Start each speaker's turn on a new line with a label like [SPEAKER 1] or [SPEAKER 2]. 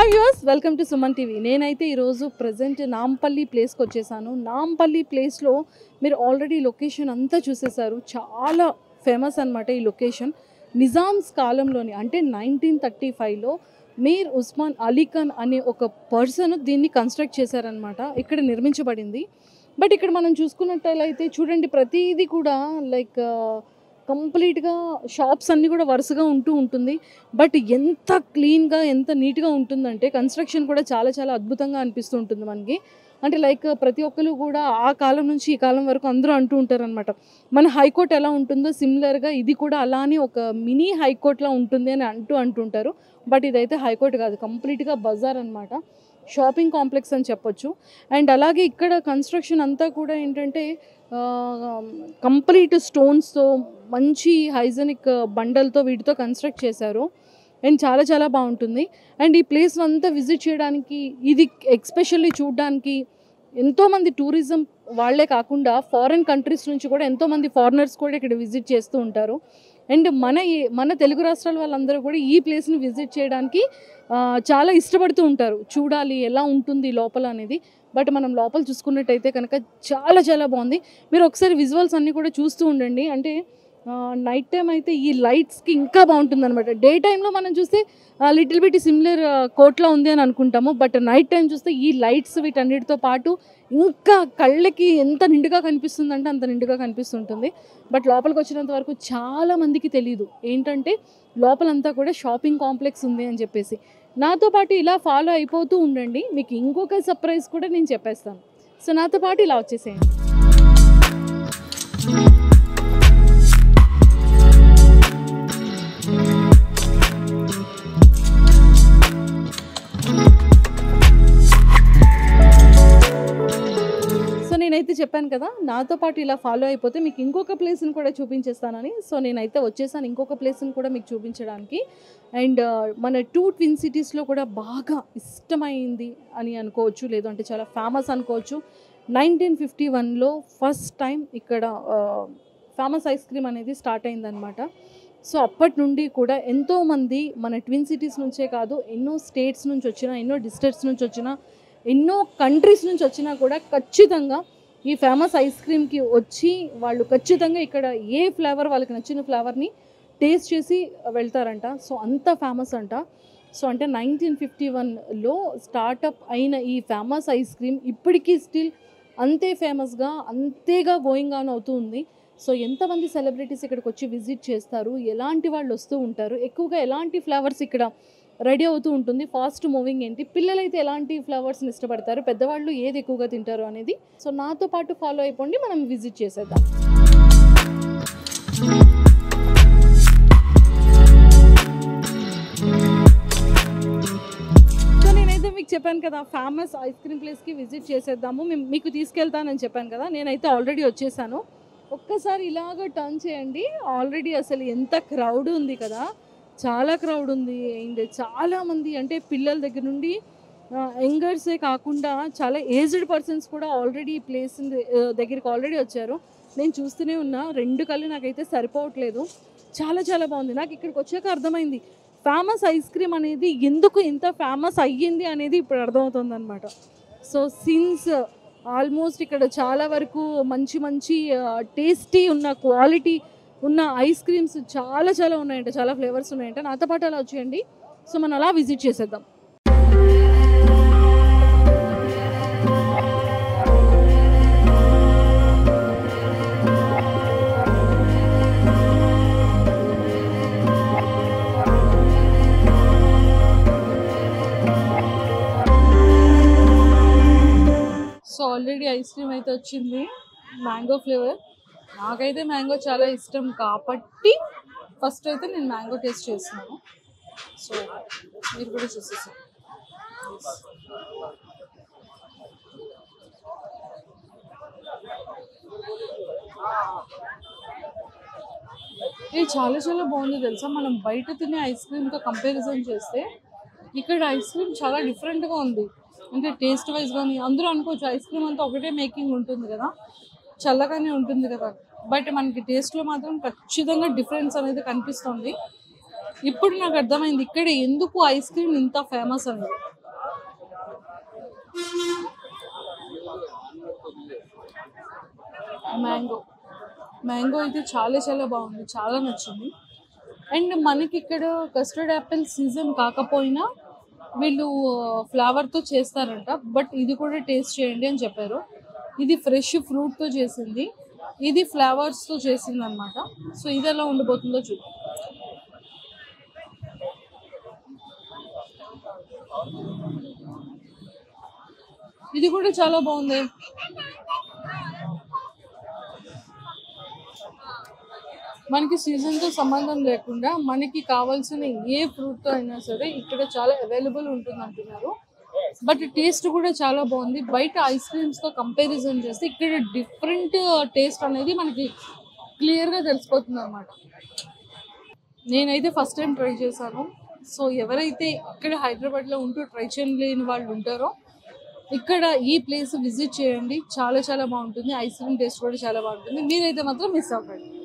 [SPEAKER 1] hi viewers welcome to Suman TV నేనైతే ఈరోజు present Nampally ప్లేస్కి వచ్చేసాను నాంపల్లి ప్లేస్లో మీరు ఆల్రెడీ లొకేషన్ అంతా చూసేశారు చాలా ఫేమస్ అన్నమాట ఈ లొకేషన్ నిజామ్స్ కాలంలోని అంటే నైన్టీన్ థర్టీ ఫైవ్లో మీర్ ఉస్మాన్ అలీ ఖాన్ అనే ఒక పర్సన్ దీన్ని కన్స్ట్రక్ట్ చేశారనమాట ఇక్కడ నిర్మించబడింది బట్ ఇక్కడ మనం చూసుకున్నట్లయితే చూడండి ప్రతిదీ కూడా లైక్ కంప్లీట్గా షాప్స్ అన్నీ కూడా వరుసగా ఉంటూ ఉంటుంది బట్ ఎంత క్లీన్గా ఎంత నీట్గా ఉంటుందంటే కన్స్ట్రక్షన్ కూడా చాలా చాలా అద్భుతంగా అనిపిస్తూ ఉంటుంది మనకి అంటే లైక్ ప్రతి ఒక్కరు కూడా ఆ కాలం నుంచి ఈ కాలం వరకు అందరూ అంటూ ఉంటారనమాట మన హైకోర్టు ఎలా ఉంటుందో సిమిలర్గా ఇది కూడా అలానే ఒక మినీ హైకోర్టులా ఉంటుంది అని అంటూ అంటుంటారు బట్ ఇదైతే హైకోర్టు కాదు కంప్లీట్గా బజార్ అనమాట షాపింగ్ కాంప్లెక్స్ అని చెప్పొచ్చు అండ్ అలాగే ఇక్కడ కన్స్ట్రక్షన్ అంతా కూడా ఏంటంటే కంప్లీట్ స్టోన్స్తో మంచి హైజెనిక్ బండలతో వీటితో కన్స్ట్రక్ట్ చేశారు అండ్ చాలా చాలా బాగుంటుంది అండ్ ఈ ప్లేస్ అంతా విజిట్ చేయడానికి ఇది ఎక్స్పెషల్లీ చూడడానికి ఎంతోమంది టూరిజం వాళ్ళే కాకుండా ఫారిన్ కంట్రీస్ నుంచి కూడా ఎంతోమంది ఫారినర్స్ కూడా ఇక్కడ విజిట్ చేస్తూ ఉంటారు అండ్ మన ఈ- మన తెలుగు రాష్ట్రాల వాళ్ళందరూ కూడా ఈ ప్లేస్ని విజిట్ చేయడానికి ఆ, చాలా ఇష్టపడుతూ ఉంటారు చూడాలి ఎలా ఉంటుంది లోపల అనేది బట్ మనం లోపల చూసుకున్నట్టయితే కనుక చాలా చాలా బాగుంది మీరు ఒకసారి విజువల్స్ అన్నీ కూడా చూస్తూ ఉండండి అంటే నైట్ టైం అయితే ఈ లైట్స్కి ఇంకా బాగుంటుంది అనమాట డే టైంలో మనం చూస్తే లిటిల్ బిట్ సిమిలర్ కోట్లా ఉంది అని అనుకుంటాము బట్ నైట్ టైం చూస్తే ఈ లైట్స్ వీటన్నిటితో పాటు ఇంకా కళ్ళకి ఎంత నిండుగా కనిపిస్తుందంటే అంత నిండుగా కనిపిస్తుంటుంది బట్ లోపలికి వచ్చినంత వరకు చాలా మందికి తెలియదు ఏంటంటే లోపలంతా కూడా షాపింగ్ కాంప్లెక్స్ ఉంది అని చెప్పేసి నాతో పాటు ఇలా ఫాలో అయిపోతూ ఉండండి మీకు ఇంకొక సర్ప్రైజ్ కూడా నేను చెప్పేస్తాను సో నాతో పాటు ఇలా వచ్చేసేయండి సో నేనైతే చెప్పాను కదా నాతో పాటు ఇలా ఫాలో అయిపోతే మీకు ఇంకొక ప్లేస్ని కూడా చూపించేస్తానని సో నేనైతే వచ్చేసాను ఇంకొక ప్లేస్ని కూడా మీకు చూపించడానికి అండ్ మన టూ ట్విన్ సిటీస్లో కూడా బాగా ఇష్టమైంది అని అనుకోవచ్చు లేదంటే చాలా ఫేమస్ అనుకోవచ్చు నైన్టీన్ ఫిఫ్టీ వన్లో ఫస్ట్ టైం ఇక్కడ ఫేమస్ ఐస్ క్రీమ్ అనేది స్టార్ట్ అయిందనమాట సో అప్పటి నుండి కూడా ఎంతోమంది మన ట్విన్ సిటీస్ నుంచే కాదు ఎన్నో స్టేట్స్ నుంచి వచ్చిన ఎన్నో డిస్ట్రిక్ట్స్ నుంచి వచ్చిన ఎన్నో కంట్రీస్ నుంచి వచ్చినా కూడా ఖచ్చితంగా ఈ ఫేమస్ ఐస్ క్రీమ్కి వచ్చి వాళ్ళు ఖచ్చితంగా ఇక్కడ ఏ ఫ్లేవర్ వాళ్ళకి నచ్చిన ఫ్లేవర్ని టేస్ట్ చేసి వెళ్తారంట సో అంత ఫేమస్ అంట సో అంటే నైన్టీన్ ఫిఫ్టీ వన్లో స్టార్టప్ అయిన ఈ ఫేమస్ ఐస్ క్రీమ్ ఇప్పటికీ స్టిల్ అంతే ఫేమస్గా అంతేగా గోయింగ్ ఆన్ అవుతూ ఉంది సో ఎంతమంది సెలబ్రిటీస్ ఇక్కడికి వచ్చి విజిట్ చేస్తారు ఎలాంటి వాళ్ళు వస్తూ ఉంటారు ఎక్కువగా ఎలాంటి ఫ్లేవర్స్ ఇక్కడ రెడీ అవుతూ ఉంటుంది ఫాస్ట్ మూవింగ్ ఏంటి పిల్లలైతే ఎలాంటి ఫ్లవర్స్ని ఇష్టపడతారు పెద్దవాళ్ళు ఏది ఎక్కువగా తింటారు అనేది సో నాతో పాటు ఫాలో అయిపోండి మనం విజిట్ చేసేద్దాం సో నేనైతే మీకు చెప్పాను కదా ఫేమస్ ఐస్ క్రీమ్ ప్లేస్కి విజిట్ చేసేద్దాము మేము మీకు తీసుకెళ్తానని చెప్పాను కదా నేనైతే ఆల్రెడీ వచ్చేసాను ఒక్కసారి ఇలాగ టర్న్ చేయండి ఆల్రెడీ అసలు ఎంత క్రౌడ్ ఉంది కదా చాలా క్రౌడ్ ఉంది అండ్ చాలా మంది అంటే పిల్లల దగ్గర నుండి యంగర్సే కాకుండా చాలా ఏజ్డ్ పర్సన్స్ కూడా ఆల్రెడీ ఈ ప్లేస్ దగ్గరికి ఆల్రెడీ వచ్చారు నేను చూస్తూనే ఉన్నా రెండు కళ్ళు నాకైతే సరిపోవట్లేదు చాలా చాలా బాగుంది నాకు ఇక్కడికి వచ్చాక అర్థమైంది ఫేమస్ ఐస్ క్రీమ్ అనేది ఎందుకు ఇంత ఫేమస్ అయ్యింది అనేది ఇప్పుడు అర్థమవుతుంది అనమాట సో సిన్స్ ఆల్మోస్ట్ ఇక్కడ చాలా వరకు మంచి మంచి టేస్టీ ఉన్న క్వాలిటీ ఉన్న ఐస్ క్రీమ్స్ చాలా చాలా ఉన్నాయంట చాలా ఫ్లేవర్స్ ఉన్నాయంట నాతో పాటు అలా వచ్చేయండి సో మనం అలా విజిట్ చేసేద్దాం సో ఆల్రెడీ ఐస్ క్రీమ్ అయితే వచ్చింది మ్యాంగో ఫ్లేవర్ నాకైతే మ్యాంగో చాలా ఇష్టం కాబట్టి ఫస్ట్ అయితే నేను మ్యాంగో టేస్ట్ చేస్తున్నాను సో మీరు కూడా చూసేసారు ఇది చాలా చాలా బాగుంది తెలుసా మనం బయట తినే ఐస్ క్రీమ్తో కంపారిజన్ చేస్తే ఇక్కడ ఐస్ క్రీమ్ చాలా డిఫరెంట్గా ఉంది అంటే టేస్ట్ వైజ్ కానీ అందరూ అనుకోవచ్చు ఐస్ క్రీమ్ అంతా ఒకటే మేకింగ్ ఉంటుంది కదా చల్లగానే ఉంటుంది కదా బట్ మనకి టేస్ట్లో మాత్రం ఖచ్చితంగా డిఫరెన్స్ అనేది కనిపిస్తుంది ఇప్పుడు నాకు అర్థమైంది ఇక్కడ ఎందుకు ఐస్ క్రీమ్ ఇంత ఫేమస్ అనేది మ్యాంగో మ్యాంగో అయితే చాలా చాలా బాగుంది చాలా నచ్చింది అండ్ మనకి ఇక్కడ కస్టర్డ్ యాపిల్ సీజన్ కాకపోయినా వీళ్ళు ఫ్లవర్తో చేస్తారంట బట్ ఇది కూడా టేస్ట్ చేయండి అని చెప్పారు ఇది ఫ్రెష్ ఫ్రూట్తో చేసింది ఇది ఫ్లవర్స్తో చేసింది అనమాట సో ఇది ఎలా ఉండబోతుందో చూద్దాం ఇది కూడా చాలా బాగుంది మనకి సీజన్తో సంబంధం లేకుండా మనకి కావాల్సిన ఏ ఫ్రూట్తో అయినా సరే ఇక్కడ చాలా అవైలబుల్ ఉంటుంది అంటున్నారు బట్ టేస్ట్ కూడా చాలా బాగుంది బయట ఐస్ క్రీమ్స్తో కంపారిజన్ చేస్తే ఇక్కడ డిఫరెంట్ టేస్ట్ అనేది మనకి క్లియర్గా తెలిసిపోతుంది అనమాట నేనైతే ఫస్ట్ టైం ట్రై చేశాను సో ఎవరైతే ఇక్కడ హైదరాబాద్లో ఉంటూ ట్రై చేయలేని వాళ్ళు ఉంటారో ఇక్కడ ఈ ప్లేస్ విజిట్ చేయండి చాలా చాలా బాగుంటుంది ఐస్ క్రీమ్ టేస్ట్ కూడా చాలా బాగుంటుంది మీరైతే మాత్రం మిస్ అవ్వకండి